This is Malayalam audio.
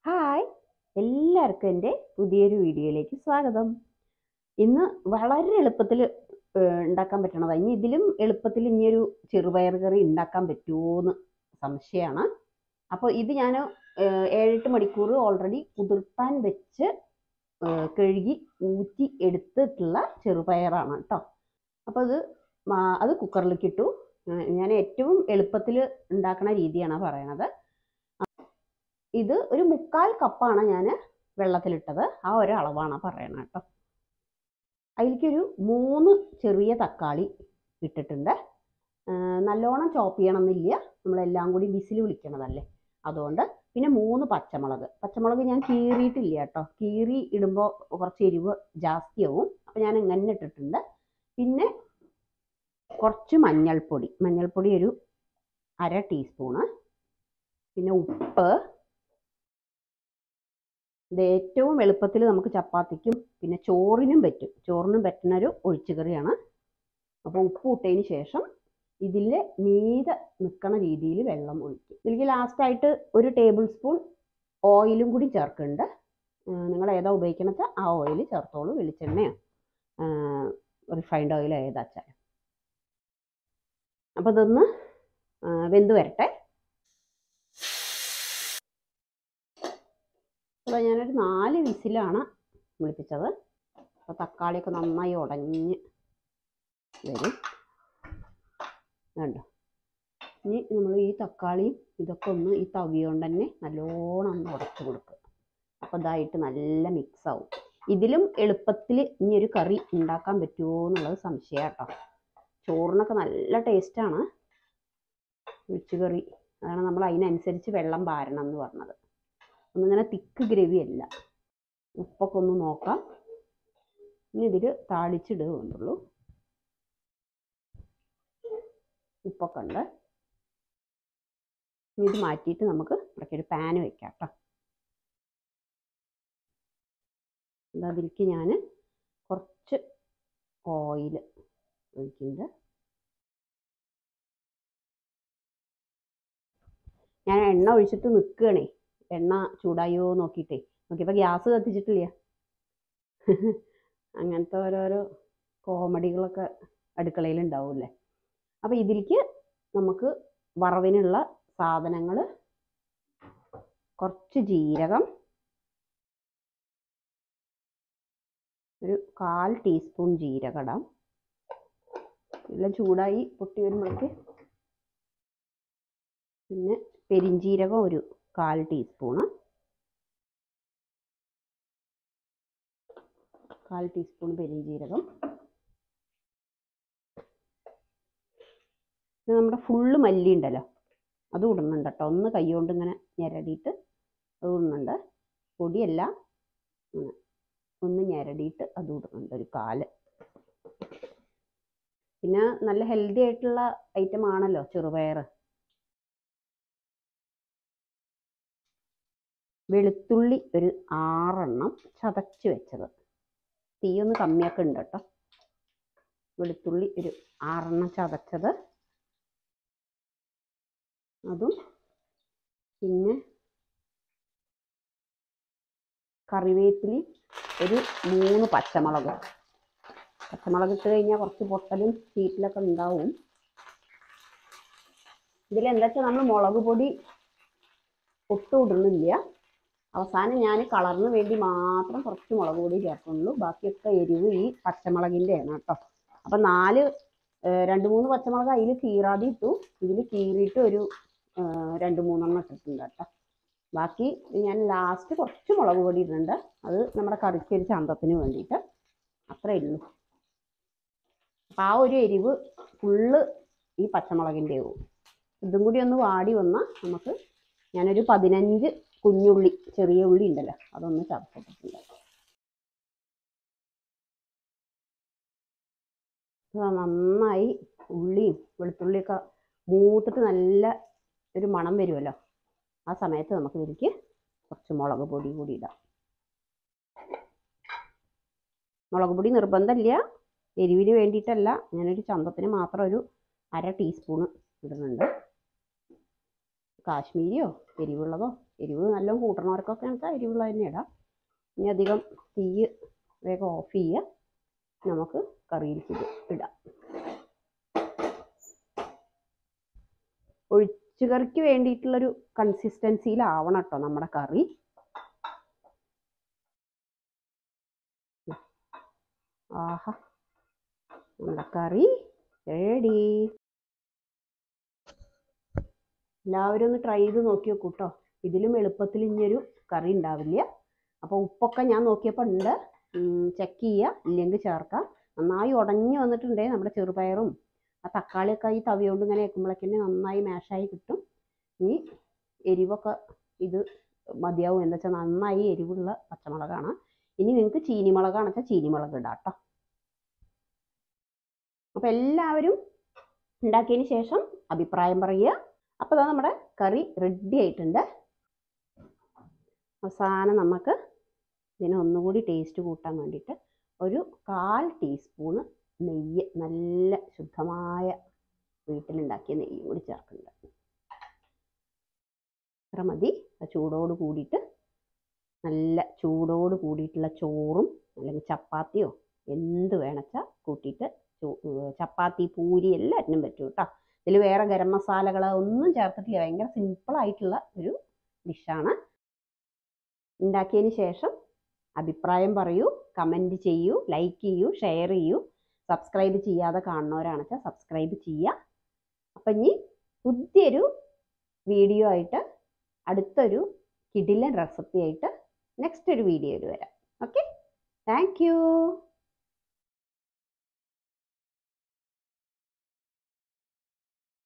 ഹായ് എല്ലാവർക്കും എൻ്റെ പുതിയൊരു വീഡിയോയിലേക്ക് സ്വാഗതം ഇന്ന് വളരെ എളുപ്പത്തിൽ ഉണ്ടാക്കാൻ പറ്റണതാണ് ഇനി ഇതിലും എളുപ്പത്തിൽ ഇനിയൊരു ചെറുപയർ കറി ഉണ്ടാക്കാൻ പറ്റുമോയെന്ന് സംശയമാണ് അപ്പോൾ ഇത് ഞാൻ ഏഴെട്ട് മണിക്കൂർ ഓൾറെഡി കുതിർത്താൻ വെച്ച് ഏഹ്, കഴുകി ഊറ്റി എടുത്തിട്ടുള്ള ചെറുപയറാണ് കേട്ടോ അപ്പോൾ അത് മാ- അത് കുക്കറിലേക്ക് ഇട്ടു ഏഹ്, ഞാൻ ഏറ്റവും എളുപ്പത്തിൽ ഉണ്ടാക്കുന്ന രീതിയാണ് പറയണത് ഇത് ഒരു മുക്കാൽ കപ്പാണ് ഞാൻ വെള്ളത്തിലിട്ടത് ആ ഒരു അളവാണ് പറയണത് കേട്ടോ അതിലേക്കൊരു മൂന്ന് ചെറിയ തക്കാളി ഇട്ടിട്ടുണ്ട് ആ, നല്ലോണം ചോപ്പ് ചെയ്യണമെന്നില്ല നമ്മളെല്ലാം കൂടി വിസിൽ വിളിക്കണതല്ലേ അതുകൊണ്ട് പിന്നെ മൂന്ന് പച്ചമുളക് പച്ചമുളക് ഞാൻ കീറിയിട്ടില്ല കേട്ടോ കീറി ഇടുമ്പോൾ കുറച്ച് എരിവ് ജാസ്തിയാവും അപ്പം ഞാൻ ഇങ്ങനെ ഇട്ടിട്ടുണ്ട് പിന്നെ കുറച്ച് മഞ്ഞൾപ്പൊടി മഞ്ഞൾപ്പൊടി ഒരു അര ടീസ്പൂണ് പിന്നെ ഉപ്പ് ഇത് ഏറ്റവും എളുപ്പത്തിൽ നമുക്ക് ചപ്പാത്തിക്കും പിന്നെ ചോറിനും പറ്റും ചോറിനും പറ്റുന്ന ഒരു ഒഴിച്ചുകറിയാണ് അപ്പോൾ ഉപ്പ് ഇട്ടതിന് ശേഷം ഇതിൽ മീതെ നിൽക്കണ രീതിയിൽ വെള്ളം ഒഴിക്കും ഇതിലേക്ക് ലാസ്റ്റായിട്ട് ഒരു ടേബിൾ സ്പൂൺ ഓയിലും കൂടി ചേർക്കുന്നുണ്ട് നിങ്ങൾ ഏതാ ഉപയോഗിക്കണമെന്ന് വെച്ചാൽ ആ ഓയിൽ ചേർത്തോളൂ വെളിച്ചെണ്ണയോ റിഫൈൻഡ് ഓയിലോ ഏതാ വെച്ചാൽ അപ്പോൾ ഇതൊന്ന് ആ, വെന്ത് വരട്ടെ അപ്പോൾ ഞാനൊരു നാല് വിസിലാണ് വിളിപ്പിച്ചത് അപ്പോൾ തക്കാളിയൊക്കെ നന്നായി ഉടഞ്ഞ് വരും വേണ്ട ഇനി നമ്മൾ ഈ തക്കാളിയും ഇതൊക്കെ ഒന്ന് ഈ തവി കൊണ്ട് തന്നെ നല്ലോണം ഒന്ന് ഉടച്ചു കൊടുക്കുക അപ്പോൾ ഇതായിട്ട് നല്ല മിക്സ് ആവും ഇതിലും എളുപ്പത്തിൽ ഇനി ഒരു കറി ഉണ്ടാക്കാൻ പറ്റുമോ എന്നുള്ളത് സംശയം കേട്ടോ ചോറിനൊക്കെ നല്ല ടേസ്റ്റാണ് ഒഴിച്ചുകറി അതാണ് നമ്മൾ അതിനനുസരിച്ച് വെള്ളം പാരണം എന്ന് പറഞ്ഞത് ഒന്നിങ്ങനെ തിക്ക് ഗ്രവി അല്ല ഉപ്പൊക്കെ ഒന്ന് നോക്കാം ഇനി ഇതിൽ താളിച്ചിടുക വേണ്ടുള്ളൂ ഉപ്പൊക്കെ ഉണ്ട് ഇനി ഇത് മാറ്റിയിട്ട് നമുക്ക് ഇടയ്ക്കൊരു പാന് വെക്കാം കേട്ടോ എന്താ അതിലേക്ക് ഞാൻ കുറച്ച് ഓയിൽ ഒഴിക്കുന്നുണ്ട് ഞാൻ എണ്ണ ഒഴിച്ചിട്ട് നിൽക്കുകയാണേ എണ്ണ ചൂടായോ നോക്കിയിട്ടേ നോക്കിയപ്പോൾ ഗ്യാസ് കത്തിച്ചിട്ടില്ല അങ്ങനത്തെ ഓരോരോ കോമഡികളൊക്കെ അടുക്കളയിൽ ഉണ്ടാവില്ലേ അപ്പോൾ ഇതിലേക്ക് നമുക്ക് വറവിനുള്ള സാധനങ്ങൾ കുറച്ച് ജീരകം ഒരു കാൽ ടീസ്പൂൺ ജീരകം ഇടാം എല്ലാം ചൂടായി പൊട്ടി വരുമ്പോഴേക്ക് പിന്നെ പെരിഞ്ജീരകം ഒരു കാൽ ടീസ്പൂണ് കാൽ ടീസ്പൂൺ പെരിഞ്ജീരകം ഇത് നമ്മുടെ ഫുള്ള് മല്ലി ഉണ്ടല്ലോ അത് ഇടുന്നുണ്ട് കേട്ടോ ഒന്ന് കൈ കൊണ്ട് ഇങ്ങനെ ഞെരടിയിട്ട് അത് ഇടുന്നുണ്ട് പൊടിയല്ല ഇങ്ങനെ ഒന്ന് ഞെരടിയിട്ട് അത് ഇടുന്നുണ്ട് ഒരു കാല് പിന്നെ നല്ല ഹെൽത്തി ആയിട്ടുള്ള ഐറ്റം ആണല്ലോ ചെറുപയർ വെളുത്തുള്ളി ഒരു ആറെണ്ണം ചതച്ച് വെച്ചത് തീ ഒന്ന് കമ്മിയാക്കുന്നുണ്ട് കേട്ടോ വെളുത്തുള്ളി ഒരു ആറെണ്ണം ചതച്ചത് അതും പിന്നെ കറിവേപ്പിലി ഒരു മൂന്ന് പച്ചമുളക് പച്ചമുളക് ഇട്ട് കഴിഞ്ഞാൽ കുറച്ച് പൊട്ടലും ചീറ്റിലൊക്കെ ഉണ്ടാവും ഇതിലെന്താ വെച്ചാൽ നമ്മൾ മുളക് പൊടി ഒട്ടും ഇടുന്നില്ല അവസാനം ഞാൻ കളറിന് വേണ്ടി മാത്രം കുറച്ച് മുളക് പൊടി ചേർക്കുന്നുള്ളൂ ബാക്കിയൊക്കെ എരിവ് ഈ പച്ചമുളകിൻ്റെയാണ് കേട്ടോ അപ്പം നാല് ഏഹ് രണ്ട് മൂന്ന് പച്ചമുളക് അതിൽ കീറാതെ ഇട്ടു ഇതിൽ കീറിയിട്ട് ഒരു ഏഹ് രണ്ട് മൂന്നെണ്ണം ഇട്ടിട്ടുണ്ട് കേട്ടോ ബാക്കി ഞാൻ ലാസ്റ്റ് കുറച്ച് മുളക് പൊടി ഇടുന്നുണ്ട് അത് നമ്മുടെ കറിക്ക് ഒരു ചന്തത്തിന് വേണ്ടിയിട്ട് അത്രേ ഉള്ളൂ അപ്പം ആ ഒരു എരിവ് ഫുള്ള് ഈ പച്ചമുളകിൻ്റെ ആവും ഇതും കൂടി ഒന്ന് വാടി വന്നാൽ നമുക്ക് ഞാനൊരു പതിനഞ്ച് കുഞ്ഞുള്ളി ചെറിയ ഉള്ളി ഉണ്ടല്ലോ അതൊന്ന് ചതച്ചിട്ടിട്ടുണ്ട് ഇത് നന്നായി ഉള്ളിയും വെളുത്തുള്ളിയൊക്കെ മൂത്തിട്ട് നല്ല ഒരു മണം വരുമല്ലോ ആ സമയത്ത് നമുക്ക് ഇതിലേക്ക് കുറച്ച് മുളക് പൊടി കൂടി ഇടാം മുളക് പൊടി നിർബന്ധമില്ല എരിവിന് വേണ്ടിയിട്ടല്ല ഞാനൊരു ചന്തത്തിന് മാത്രം ഒരു അര ടീസ്പൂണ് ഇടുന്നുണ്ട് കാശ്മീരിയോ എരിവുള്ളതോ എരിവ് നല്ല കൂട്ടണവർക്കൊക്കെ ആണെങ്കിൽ എരിവുള്ള തന്നെ ഇടാം ഇനി അധികം തീ വേഗം ഓഫ് ചെയ്യുക നമുക്ക് കറിയിലേക്ക് ഇത് ഇടാം ഒഴിച്ചുകറിക്ക് വേണ്ടിയിട്ടുള്ളൊരു കൺസിസ്റ്റൻസിയിലാവണം കേട്ടോ നമ്മുടെ കറി ആഹാ നമ്മുടെ കറി റെഡി എല്ലാവരും ഒന്ന് ട്രൈ ചെയ്ത് നോക്കി നോക്കൂ കേട്ടോ ഇതിലും എളുപ്പത്തിൽ ഇനിയൊരു കറി ഉണ്ടാവില്ല അപ്പോൾ ഉപ്പൊക്കെ ഞാൻ നോക്കിയപ്പോൾ ഉണ്ട് ചെക്ക് ചെയ്യുക ഇല്ലെങ്കിൽ ചേർക്കാം നന്നായി ഉടഞ്ഞു വന്നിട്ടുണ്ടേ നമ്മുടെ ചെറുപയറും ആ തക്കാളിയൊക്കെ ഈ തവി കൊണ്ട് ഇങ്ങനെ വെക്കുമ്പോഴേക്കന്നെ നന്നായി മാഷായി കിട്ടും ഇനി എരിവൊക്കെ ഇത് മതിയാവും എന്താ വെച്ചാൽ നന്നായി എരിവുള്ള പച്ചമുളകാണ് ഇനി നിങ്ങൾക്ക് ചീനിമുളകാണെന്ന് വെച്ചാൽ ചീനിമുളക് ഇടാം കേട്ടോ അപ്പോൾ എല്ലാവരും ഉണ്ടാക്കിയതിന് ശേഷം അഭിപ്രായം പറയുക അപ്പോൾ ഇതാ നമ്മുടെ കറി റെഡി ആയിട്ടുണ്ട് അവസാനം നമുക്ക് ഇതിനെ ഒന്നുകൂടി ടേസ്റ്റ് കൂട്ടാൻ വേണ്ടിയിട്ട് ഒരു കാൽ ടീസ്പൂണ് നെയ്യ് നല്ല ശുദ്ധമായ വീട്ടിലുണ്ടാക്കിയ നെയ്യും കൂടി ചേർക്കുന്നുണ്ട് ഇത്ര മതി ആ ചൂടോട് കൂടിയിട്ട് നല്ല ചൂടോട് കൂടിയിട്ടുള്ള ചോറും അല്ലെങ്കിൽ ചപ്പാത്തിയോ എന്ത് വേണച്ചാൽ കൂട്ടിയിട്ട് ചപ്പാത്തി പൂരി എല്ലാറ്റിനും പറ്റും കേട്ടോ ഇതിൽ വേറെ ഗരം മസാലകൾ ഒന്നും ചേർത്തിട്ടില്ല ഭയങ്കര സിമ്പിളായിട്ടുള്ള ഒരു ഡിഷാണ് ഉണ്ടാക്കിയതിന് ശേഷം അഭിപ്രായം പറയൂ കമൻറ്റ് ചെയ്യൂ ലൈക്ക് ചെയ്യൂ ഷെയർ ചെയ്യൂ സബ്സ്ക്രൈബ് ചെയ്യാതെ കാണുന്നവരാണെന്ന് വെച്ചാൽ സബ്സ്ക്രൈബ് ചെയ്യുക അപ്പം ഇനി പുതിയൊരു വീഡിയോ ആയിട്ട് അടുത്തൊരു കിടിലൻ റെസിപ്പി ആയിട്ട് നെക്സ്റ്റ് ഒരു വീഡിയോയിൽ വരാം ഓക്കെ താങ്ക്